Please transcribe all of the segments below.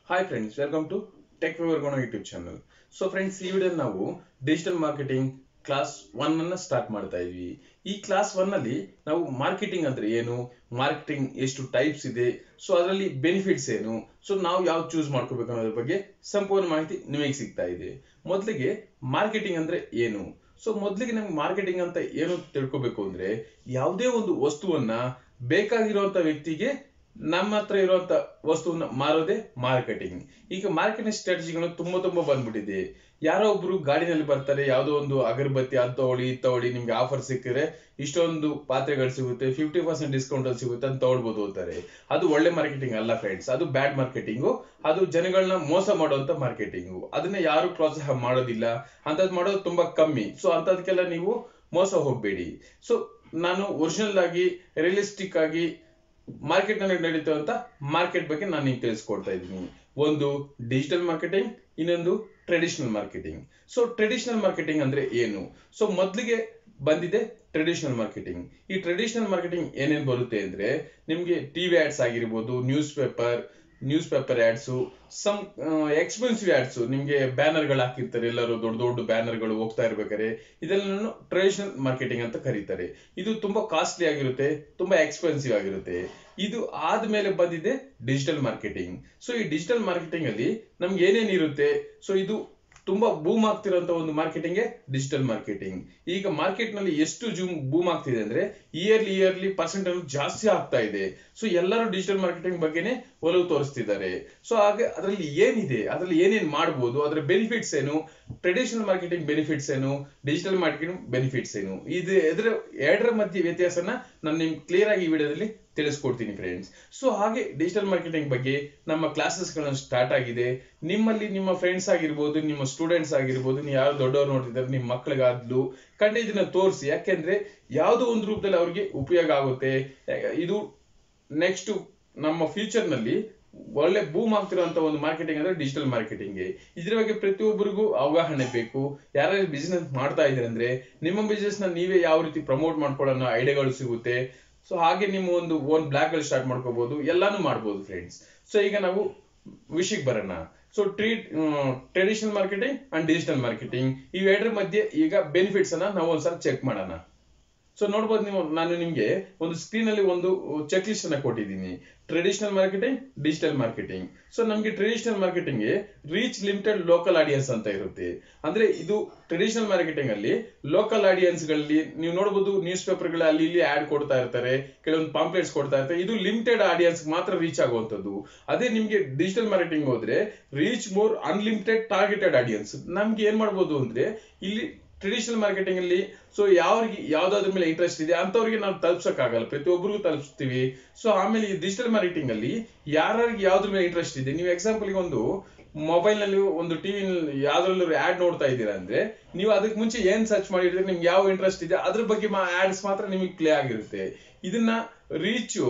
hi friends welcome to tech ವಿವರ್ಗೋಣ YouTube channel so friends ಈ video ನಾವು digital marketing class one ಅನ್ನ start ಮಾಡ್ತಾ ಇದ್ವಿ ಈ ಕ್ಲಾಸ್ ಒನ್ ಅಲ್ಲಿ ನಾವು ಮಾರ್ಕೆಟಿಂಗ್ ಅಂದ್ರೆ ಏನು ಮಾರ್ಕೆಟಿಂಗ್ ಎಷ್ಟು ಟೈಪ್ಸ್ ಇದೆ ಸೊ ಅದರಲ್ಲಿ ಬೆನಿಫಿಟ್ಸ್ ಏನು ಸೊ ನಾವು ಯಾವ್ದು ಚೂಸ್ ಮಾಡ್ಕೋಬೇಕು ಅನ್ನೋದ್ರ ಬಗ್ಗೆ ಸಂಪೂರ್ಣ ಮಾಹಿತಿ ನಿಮಗೆ ಸಿಗ್ತಾ ಇದೆ ಮೊದಲಿಗೆ ಮಾರ್ಕೆಟಿಂಗ್ ಅಂದ್ರೆ ಏನು ಸೊ ಮೊದಲಿಗೆ ನಮ್ಗೆ ಮಾರ್ಕೆಟಿಂಗ್ ಅಂತ ಏನು ತಿಳ್ಕೊಬೇಕು ಅಂದ್ರೆ ಯಾವುದೇ ಒಂದು ವಸ್ತುವನ್ನ ಬೇಕಾಗಿರುವಂತ ವ್ಯಕ್ತಿಗೆ ನಮ್ಮ ಹತ್ರ ಇರುವಂತ ವಸ್ತುವನ್ನ ಮಾರೋದೇ ಮಾರ್ಕೆಟಿಂಗ್ ಈಗ ಮಾರ್ಕೆಟಿಂಗ್ ಸ್ಟ್ರಾಟಜಿಗಳು ತುಂಬಾ ತುಂಬಾ ಬಂದ್ಬಿಟ್ಟಿದೆ ಯಾರೋ ಒಬ್ರು ಗಾಡಿನಲ್ಲಿ ಬರ್ತಾರೆ ಯಾವ್ದೋ ಒಂದು ಅಗರಬತ್ತಿ ಅದ್ ತಗೊಳ್ಳಿ ಇದ್ ತಗೊಳ್ಳಿ ನಿಮ್ಗೆ ಆಫರ್ ಸಿಕ್ಕಿದ್ರೆ ಇಷ್ಟೊಂದು ಪಾತ್ರೆಗಳು ಸಿಗುತ್ತೆ ಫಿಫ್ಟಿ ಪರ್ಸೆಂಟ್ ಡಿಸ್ಕೌಂಟ್ ಅಲ್ಲಿ ಸಿಗುತ್ತೆ ಅಂತ ತಗೊಳ್ಬೋದು ಅಂತಾರೆ ಅದು ಒಳ್ಳೆ ಮಾರ್ಕೆಟಿಂಗ್ ಅಲ್ಲ ಫ್ರೆಂಡ್ಸ್ ಅದು ಬ್ಯಾಡ್ ಮಾರ್ಕೆಟಿಂಗು ಅದು ಜನಗಳನ್ನ ಮೋಸ ಮಾಡುವಂತ ಮಾರ್ಕೆಟಿಂಗು ಅದನ್ನ ಯಾರು ಪ್ರೋತ್ಸಾಹ ಮಾಡೋದಿಲ್ಲ ಅಂತದ್ ಮಾಡೋದು ತುಂಬಾ ಕಮ್ಮಿ ಸೊ ಅಂತದಕ್ಕೆಲ್ಲ ನೀವು ಮೋಸ ಹೋಗ್ಬೇಡಿ ಸೊ ನಾನು ಒರಿಜಿನಲ್ ಆಗಿ ರಿಯಲಿಸ್ಟಿಕ್ ಆಗಿ ಮಾರ್ಕೆಟ್ ನಲ್ಲಿ ನಡೀತಂತ ಮಾರ್ಕೆಟ್ ಬಗ್ಗೆ ನಾನು ನಿಮ್ಗೆ ತಿಳಿಸ್ಕೊಡ್ತಾ ಇದ್ದೀನಿ ಒಂದು ಡಿಜಿಟಲ್ ಮಾರ್ಕೆಟಿಂಗ್ ಇನ್ನೊಂದು traditional marketing so traditional marketing ಅಂದ್ರೆ ಏನು ಸೊ ಮೊದಲಿಗೆ ಬಂದಿದೆ ಟ್ರೆಡಿಷನಲ್ ಮಾರ್ಕೆಟಿಂಗ್ ಈ ಟ್ರೆಡಿಷನಲ್ ಮಾರ್ಕೆಟಿಂಗ್ ಏನೇನ್ ಬರುತ್ತೆ ಅಂದ್ರೆ ನಿಮ್ಗೆ ಟಿವಿ ಆಡ್ಸ್ ಆಗಿರ್ಬೋದು news paper news paper ads some expensive ads ನಿಮ್ಗೆ ಬ್ಯಾನರ್ಗಳು ಹಾಕಿರ್ತಾರೆ ಎಲ್ಲರೂ ದೊಡ್ಡ ದೊಡ್ಡ ಬ್ಯಾನರ್ಗಳು ಹೋಗ್ತಾ ಇರ್ಬೇಕಾದ್ರೆ ಇದೆಲ್ಲ ಟ್ರೆಡಿಷನಲ್ ಮಾರ್ಕೆಟಿಂಗ್ ಅಂತ ಕರೀತಾರೆ ಇದು ತುಂಬಾ ಕಾಸ್ಟ್ಲಿ ಆಗಿರುತ್ತೆ ತುಂಬಾ ಎಕ್ಸ್ಪೆನ್ಸಿವ್ ಆಗಿರುತ್ತೆ ಇದು ಆದ್ಮೇಲೆ ಬಂದಿದೆ ಡಿಜಿಟಲ್ ಮಾರ್ಕೆಟಿಂಗ್ ಸೊ ಈ ಡಿಜಿಟಲ್ ಮಾರ್ಕೆಟಿಂಗ್ ಅಲ್ಲಿ ನಮ್ಗೆ ಏನೇನ್ ಇರುತ್ತೆ ಸೊ ಇದು ತುಂಬಾ ಬೂಮ್ ಆಗ್ತಿರೋಂತ ಒಂದು ಮಾರ್ಕೆಟಿಂಗ್ ಡಿಜಿಟಲ್ ಮಾರ್ಕೆಟಿಂಗ್ ಈಗ ಮಾರ್ಕೆಟ್ ನಲ್ಲಿ ಎಷ್ಟು ಜೂಮ್ ಬೂಮ್ ಆಗ್ತಿದೆ ಅಂದ್ರೆ ಇಯರ್ಲಿ ಇಯರ್ಲಿ ಪರ್ಸೆಂಟ್ ಜಾಸ್ತಿ ಆಗ್ತಾ ಇದೆ ಸೊ ಎಲ್ಲರೂ ಡಿಜಿಟಲ್ ಮಾರ್ಕೆಟಿಂಗ್ ಬಗ್ಗೆನೇ ಒಲವು ತೋರಿಸ್ತಿದ್ದಾರೆ ಸೊ ಹಾಗೆ ಅದರಲ್ಲಿ ಏನಿದೆ ಅದರಲ್ಲಿ ಏನೇನ್ ಮಾಡ್ಬೋದು ಅದರ ಬೆನಿಫಿಟ್ಸ್ ಏನು ಟ್ರೆಡಿಷನಲ್ ಮಾರ್ಕೆಟಿಂಗ್ ಬೆನಿಫಿಟ್ಸ್ ಏನು ಡಿಜಿಟಲ್ ಮಾರ್ಕೆಟಿಂಗ್ ಬೆನಿಫಿಟ್ಸ್ ಏನು ಇದು ಎದ್ರ ಎರಡರ ಮಧ್ಯೆ ವ್ಯತ್ಯಾಸನ ನಾನು ನಿಮ್ಗೆ ಕ್ಲಿಯರ್ ಆಗಿ ಈ ವಿಡಿಯೋದಲ್ಲಿ ತಿಳಿಸ್ಕೊಡ್ತೀನಿ ಫ್ರೆಂಡ್ಸ್ ಸೊ ಹಾಗೆ ಡಿಜಿಟಲ್ ಮಾರ್ಕೆಟಿಂಗ್ ಬಗ್ಗೆ ನಮ್ಮ ಕ್ಲಾಸಸ್ ಗಳನ್ನ ಸ್ಟಾರ್ಟ್ ಆಗಿದೆ ನಿಮ್ಮಲ್ಲಿ ನಿಮ್ಮ ಫ್ರೆಂಡ್ಸ್ ಆಗಿರ್ಬೋದು ನಿಮ್ಮ ಸ್ಟೂಡೆಂಟ್ಸ್ ಆಗಿರ್ಬೋದು ನೀವು ಯಾರು ದೊಡ್ಡವ್ರು ನೋಡ್ತಿದ್ದಾರೆ ನಿಮ್ಮ ಮಕ್ಕಳಿಗಾದ್ಲು ಖಂಡಿತ ಇದನ್ನ ತೋರಿಸಿ ಯಾಕೆಂದ್ರೆ ಯಾವುದೋ ಒಂದು ರೂಪದಲ್ಲಿ ಅವ್ರಿಗೆ ಉಪಯೋಗ ಆಗುತ್ತೆ ಇದು ನೆಕ್ಸ್ಟ್ ನಮ್ಮ ಫ್ಯೂಚರ್ ನಲ್ಲಿ ಒಳ್ಳೆ ಬೂಮ್ ಆಗ್ತಿರುವಂತ ಒಂದು ಮಾರ್ಕೆಟಿಂಗ್ ಅಂದ್ರೆ ಡಿಜಿಟಲ್ ಮಾರ್ಕೆಟಿಂಗ್ ಇದ್ರ ಬಗ್ಗೆ ಪ್ರತಿಯೊಬ್ಬರಿಗೂ ಅವಗಾಹನೆ ಬೇಕು ಯಾರ್ಯಾರು ಬಿಸ್ನೆಸ್ ಮಾಡ್ತಾ ಇದ್ರೆ ಅಂದ್ರೆ ನಿಮ್ಮ ಬಿಸ್ನೆಸ್ ನ ನೀವೇ ಯಾವ ರೀತಿ ಪ್ರಮೋಟ್ ಮಾಡ್ಕೊಳ್ಳೋ ಐಡಿಯಾಗಳು ಸಿಗುತ್ತೆ ಸೊ ಹಾಗೆ ನಿಮ್ಮ ಒಂದು ಓನ್ ಬ್ಲಾಗ್ ಗಳು ಸ್ಟಾರ್ಟ್ ಮಾಡ್ಕೋಬಹುದು ಎಲ್ಲಾನು ಮಾಡ್ಬೋದು ಫ್ರೆಂಡ್ಸ್ ಸೊ ಈಗ ನಾವು ವಿಷಯಕ್ಕೆ ಬರೋಣ ಸೊ ಟ್ರೀ traditional marketing and digital marketing ಇವೆರಡರ ಮಧ್ಯೆ ಈಗ ಬೆನಿಫಿಟ್ಸ್ ಅನ್ನ ನಾವು ಒಂದ್ಸಲ ಚೆಕ್ ಮಾಡೋಣ ಸೊ ನೋಡ್ಬೋದು ನೀವು ನಾನು ನಿಮ್ಗೆ ಒಂದು ಸ್ಕ್ರೀನ್ ಅಲ್ಲಿ ಒಂದು ಚೆಕ್ ಲಿಸ್ಟ್ ಅನ್ನ ಕೊಟ್ಟಿದ್ದೀನಿ traditional marketing digital marketing so ನಮ್ಗೆ traditional marketing reach limited local audience ಅಂತ ಇರುತ್ತೆ ಅಂದ್ರೆ ಇದು ಟ್ರೆಡಿಷನಲ್ ಮಾರ್ಕೆಟಿಂಗ್ ಅಲ್ಲಿ ಲೋಕಲ್ ಆಡಿಯನ್ಸ್ ಗಳಲ್ಲಿ ನೀವು ನೋಡಬಹುದು ನ್ಯೂಸ್ ಪೇಪರ್ ಗಳ ಅಲ್ಲಿ ಇಲ್ಲಿ ಆಡ್ ಕೊಡ್ತಾ ಇರ್ತಾರೆ ಕೆಲವೊಂದು ಪಾಂಪ್ಲೆಟ್ಸ್ ಕೊಡ್ತಾ ಇರ್ತಾರೆ ಇದು ಲಿಮಿಟೆಡ್ ಆಡಿಯನ್ಸ್ ಮಾತ್ರ ರೀಚ್ ಆಗುವಂತದ್ದು ಅದೇ ನಿಮ್ಗೆ ಡಿಜಿಟಲ್ ಮಾರ್ಕೆಟಿಂಗ್ ಹೋದ್ರೆ reach more unlimited targeted audience ನಮ್ಗೆ ಏನ್ ಮಾಡ್ಬೋದು ಅಂದ್ರೆ ಇಲ್ಲಿ ಟ್ರೆಡಿಷನಲ್ ಮಾರ್ಕೆಟಿಂಗ್ ಅಲ್ಲಿ ಸೊ ಯಾವ್ರಿಗೆ ಯಾವ್ದಾದ್ರ ಮೇಲೆ ಇಂಟ್ರೆಸ್ಟ್ ಇದೆ ಅಂತವ್ರಿಗೆ ನಾವು ತಲುಪ್ಸಕ್ಕಾಗಲ್ಲ ಪ್ರತಿಯೊಬ್ಬರಿಗೂ ತಲುಪಿಸ್ತೀವಿ ಸೊ ಆಮೇಲೆ ಈ ಡಿಜಿಟಲ್ ಮಾರ್ಕೆಟಿಂಗ್ ಅಲ್ಲಿ ಯಾರಿಗೆ ಯಾವ್ದ್ರ ಮೇಲೆ ಇಂಟ್ರೆಸ್ಟ್ ಇದೆ ನೀವು ಎಕ್ಸಾಂಪಲ್ ಒಂದು ಮೊಬೈಲ್ ನಲ್ಲಿ ಒಂದು ಟಿವಿ ಯಾವ್ದ್ರಲ್ಲೂ ಆಡ್ ನೋಡ್ತಾ ಇದ್ದೀರಾ ಅಂದ್ರೆ ನೀವು ಅದಕ್ಕೆ ಮುಂಚೆ ಏನ್ ಸರ್ಚ್ ಮಾಡಿದ್ರೆ ನಿಮ್ಗೆ ಯಾವ ಇಂಟ್ರೆಸ್ಟ್ ಇದೆ ಅದ್ರ ಬಗ್ಗೆ ಆಡ್ಸ್ ಮಾತ್ರ ನಿಮಗೆ ಪ್ಲೇ ಆಗಿರುತ್ತೆ ಇದನ್ನ ರೀಚು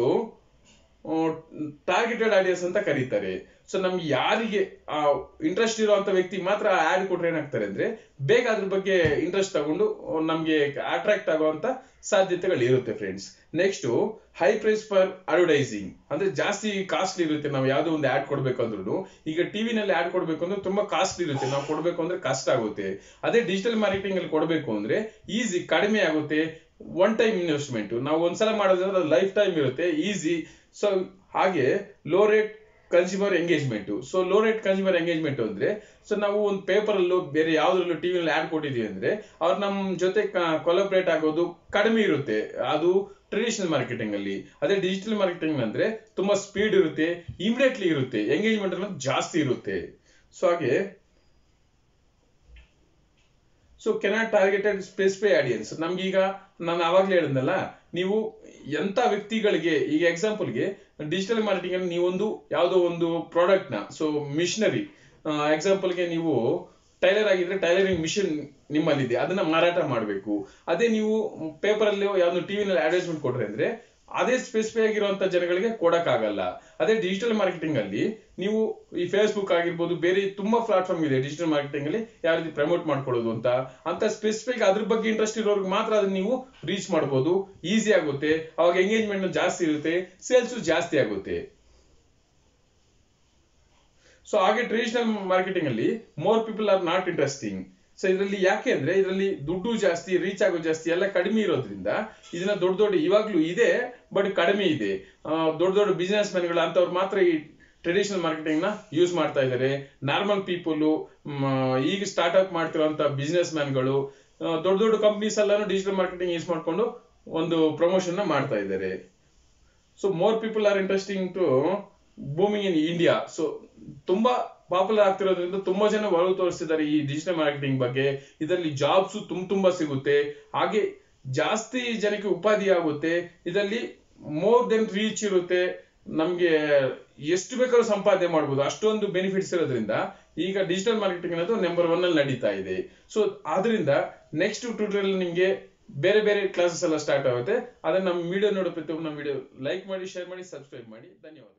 ಟಾರ್ಗೆಟೆಡ್ ಆಡಿಯನ್ಸ್ ಅಂತ ಕರೀತಾರೆ ಸೊ ನಮ್ಗೆ ಯಾರಿಗೆ ಇಂಟ್ರೆಸ್ಟ್ ಇರುವಂತ ವ್ಯಕ್ತಿ ಮಾತ್ರ ಆಡ್ ಕೊಟ್ರೆ ಏನಾಗ್ತಾರೆ ಅಂದ್ರೆ ಬೇಗ ಅದ್ರ ಬಗ್ಗೆ ಇಂಟ್ರೆಸ್ಟ್ ತಗೊಂಡು ನಮ್ಗೆ ಅಟ್ರಾಕ್ಟ್ ಆಗುವಂತ ಸಾಧ್ಯತೆಗಳು ಇರುತ್ತೆ friends next high price for advertising ಅಂದ್ರೆ ಜಾಸ್ತಿ ಕಾಸ್ಟ್ಲಿ ಇರುತ್ತೆ ನಾವು ಯಾವ್ದೋ ಒಂದು ಆಡ್ ಕೊಡ್ಬೇಕು ಅಂದ್ರೂ ಈಗ ಟಿವಿ ನಲ್ಲಿ ಆಡ್ ಕೊಡ್ಬೇಕು ಅಂದ್ರೆ ತುಂಬಾ ಕಾಸ್ಟ್ಲಿ ಇರುತ್ತೆ ನಾವು ಕೊಡ್ಬೇಕು ಅಂದ್ರೆ ಕಷ್ಟ ಆಗುತ್ತೆ ಅದೇ ಡಿಜಿಟಲ್ ಮಾರ್ಕೆಟಿಂಗ್ ಅಲ್ಲಿ ಕೊಡ್ಬೇಕು ಅಂದ್ರೆ ಈಸಿ ಕಡಿಮೆ ಆಗುತ್ತೆ ಒನ್ ಟೈಮ್ ಇನ್ವೆಸ್ಟ್ಮೆಂಟ್ ನಾವು ಒಂದ್ಸಲ ಮಾಡೋದಂದ್ರೆ ಲೈಫ್ ಟೈಮ್ ಇರುತ್ತೆ ಈಸಿ ಸೊ ಹಾಗೆ low rate consumer engagement so low rate consumer engagement ಅಂದ್ರೆ ಸೊ ನಾವು ಒಂದು ಪೇಪರ್ ಅಲ್ಲೂ ಬೇರೆ ಯಾವ್ದ್ರಲ್ಲೂ ಟಿವಿನಲ್ಲಿ ಆಡ್ ಕೊಟ್ಟಿದೀವಿ ಅಂದ್ರೆ ಅವ್ರು ನಮ್ಮ ಜೊತೆ ಕೊಲಬ್ರೇಟ್ ಆಗೋದು ಕಡಿಮೆ ಇರುತ್ತೆ ಅದು ಟ್ರೆಡಿಷನಲ್ ಮಾರ್ಕೆಟಿಂಗ್ ಅಲ್ಲಿ ಅದೇ ಡಿಜಿಟಲ್ ಮಾರ್ಕೆಟಿಂಗ್ ಅಂದ್ರೆ ತುಂಬಾ ಸ್ಪೀಡ್ ಇರುತ್ತೆ ಇಮಿಡಿಯೇಟ್ಲಿ ಇರುತ್ತೆ ಎಂಗೇಜ್ಮೆಂಟ್ ಅನ್ನೋದು ಜಾಸ್ತಿ ಇರುತ್ತೆ ಸೊ ಹಾಗೆ so cannot targeted specify audience ನಮ್ಗೆ ಈಗ ನಾನು ಆವಾಗ್ಲೇ ಹೇಳಿದ್ನಲ್ಲ ನೀವು ಎಂತ ವ್ಯಕ್ತಿಗಳಿಗೆ ಈಗ ಎಕ್ಸಾಂಪಲ್ಗೆ ಡಿಜಿಟಲ್ ಮಾರ್ಕೆಟಿಂಗ್ ಅಲ್ಲಿ ನೀವೊಂದು ಯಾವುದೋ ಒಂದು ಪ್ರಾಡಕ್ಟ್ ನ ಸೊ ಮಿಷನರಿ ಎಕ್ಸಾಂಪಲ್ಗೆ ನೀವು ಟೈಲರ್ ಆಗಿದ್ರೆ ಟೈಲರಿಂಗ್ ಮಿಷಿನ್ ನಿಮ್ಮಲ್ಲಿದೆ ಅದನ್ನ ಮಾರಾಟ ಮಾಡಬೇಕು ಅದೇ ನೀವು ಪೇಪರ್ ಅಲ್ಲಿ ಯಾವ್ದು ಟಿವಿನಲ್ಲಿ ಅಡ್ವರ್ಟೈಸ್ಮೆಂಟ್ ಕೊಟ್ರೆ ಅಂದ್ರೆ ಅದೇ ಸ್ಪೆಸಿಫೈ ಆಗಿರುವಂತ ಜನಗಳಿಗೆ ಕೊಡಕ್ಕಾಗಲ್ಲ ಅದೇ ಡಿಜಿಟಲ್ ಮಾರ್ಕೆಟಿಂಗ್ ಅಲ್ಲಿ ನೀವು ಈ ಫೇಸ್ಬುಕ್ ಆಗಿರ್ಬೋದು ಬೇರೆ ತುಂಬಾ ಪ್ಲಾಟ್ಫಾರ್ಮ್ ಇದೆ ಡಿಜಿಟಲ್ ಮಾರ್ಕೆಟಿಂಗ್ ಅಲ್ಲಿ ಯಾವ ರೀತಿ ಪ್ರಮೋಟ್ ಮಾಡ್ಕೊಳ್ಳೋದು ಅಂತ ಅಂತ ಸ್ಪೆಸಿಫಿಕ್ ಅದ್ರ ಬಗ್ಗೆ ಇಂಟ್ರೆಸ್ಟ್ ಇರೋರಿಗೆ ಮಾತ್ರ ಅದನ್ನ ನೀವು ರೀಚ್ ಮಾಡಬಹುದು ಈಸಿ ಆಗುತ್ತೆ ಅವಾಗ ಎಂಗೇಜ್ಮೆಂಟ್ ಜಾಸ್ತಿ ಇರುತ್ತೆ ಸೇಲ್ಸ್ ಜಾಸ್ತಿ ಆಗುತ್ತೆ ಸೊ ಹಾಗೆ ಟ್ರೆಡಿಷನಲ್ ಮಾರ್ಕೆಟಿಂಗ್ ಅಲ್ಲಿ more people are not interesting so ಇದರಲ್ಲಿ ಯಾಕೆ ಅಂದ್ರೆ ಇದರಲ್ಲಿ ದುಡ್ಡು ಜಾಸ್ತಿ ರೀಚ್ ಆಗೋ ಜಾಸ್ತಿ ಎಲ್ಲ ಕಡಿಮೆ ಇರೋದ್ರಿಂದ ಇದನ್ನ ದೊಡ್ಡ ದೊಡ್ಡ ಇವಾಗ್ಲೂ ಇದೆ ಬಟ್ ಕಡಿಮೆ ಇದೆ ಆ, ದೊಡ್ಡ ದೊಡ್ಡ ಬಿಸಿನೆಸ್ ಮ್ಯಾನ್ಗಳು ಅಂತವ್ರು ಮಾತ್ರ ಈ ಟ್ರೆಡಿಷನಲ್ ಮಾರ್ಕೆಟಿಂಗ್ ನ ಯೂಸ್ ಮಾಡ್ತಾ ಇದ್ದಾರೆ ನಾರ್ಮಲ್ ಪೀಪಲ್ ಈಗ ಸ್ಟಾರ್ಟ್ಅಪ್ ಮಾಡ್ತಿರುವಂತ ಬಿಸಿನೆಸ್ ಮ್ಯಾನ್ಗಳು ದೊಡ್ಡ ದೊಡ್ಡ ಕಂಪ್ನೀಸ್ ಎಲ್ಲಾನು ಡಿಜಿಟಲ್ ಮಾರ್ಕೆಟಿಂಗ್ ಯೂಸ್ ಮಾಡ್ಕೊಂಡು ಒಂದು ಪ್ರಮೋಷನ್ ನ ಮಾಡ್ತಾ ಇದ್ದಾರೆ so more people are interesting to booming in India so ತುಂಬಾ ಪಾಪ್ಯುಲರ್ ಆಗ್ತಿರೋದ್ರಿಂದ ತುಂಬಾ ಜನ ಒಲವು ತೋರಿಸ್ತಿದ್ದಾರೆ ಈ ಡಿಜಿಟಲ್ ಮಾರ್ಕೆಟಿಂಗ್ ಬಗ್ಗೆ ಇದರಲ್ಲಿ ಜಾಬ್ಸ್ ತುಂಬ ತುಂಬಾ ಸಿಗುತ್ತೆ ಹಾಗೆ ಜಾಸ್ತಿ ಜನಕ್ಕೆ ಉಪಾಧಿ ಆಗುತ್ತೆ ಇದರಲ್ಲಿ ಮೋರ್ ದೆನ್ ರೀಚ್ ಇರುತ್ತೆ ನಮ್ಗೆ ಎಷ್ಟು ಬೇಕಾದ್ರೂ ಸಂಪಾದನೆ ಮಾಡ್ಬೋದು ಅಷ್ಟೊಂದು ಬೆನಿಫಿಟ್ಸ್ ಇರೋದ್ರಿಂದ ಈಗ ಡಿಜಿಟಲ್ ಮಾರ್ಕೆಟಿಂಗ್ ಅನ್ನೋದು ನಂಬರ್ ಒನ್ ಅಲ್ಲಿ ನಡೀತಾ ಇದೆ ಸೊ ಆದ್ರಿಂದ ನೆಕ್ಸ್ಟ್ ಟ್ಯೂಟೋರಿಯಲ್ ನಿಮ್ಗೆ ಬೇರೆ ಬೇರೆ ಕ್ಲಾಸಸ್ ಎಲ್ಲ ಸ್ಟಾರ್ಟ್ ಆಗುತ್ತೆ ಅದನ್ನ ನಮ್ಮ ವಿಡಿಯೋ ನೋಡೋ ಪ್ರತಿಯೊಬ್ಬರು ನಮ್ಮ ವಿಡಿಯೋ ಲೈಕ್ ಮಾಡಿ ಶೇರ್ ಮಾಡಿ ಸಬ್ಸ್ಕ್ರೈಬ್ ಮಾಡಿ ಧನ್ಯವಾದ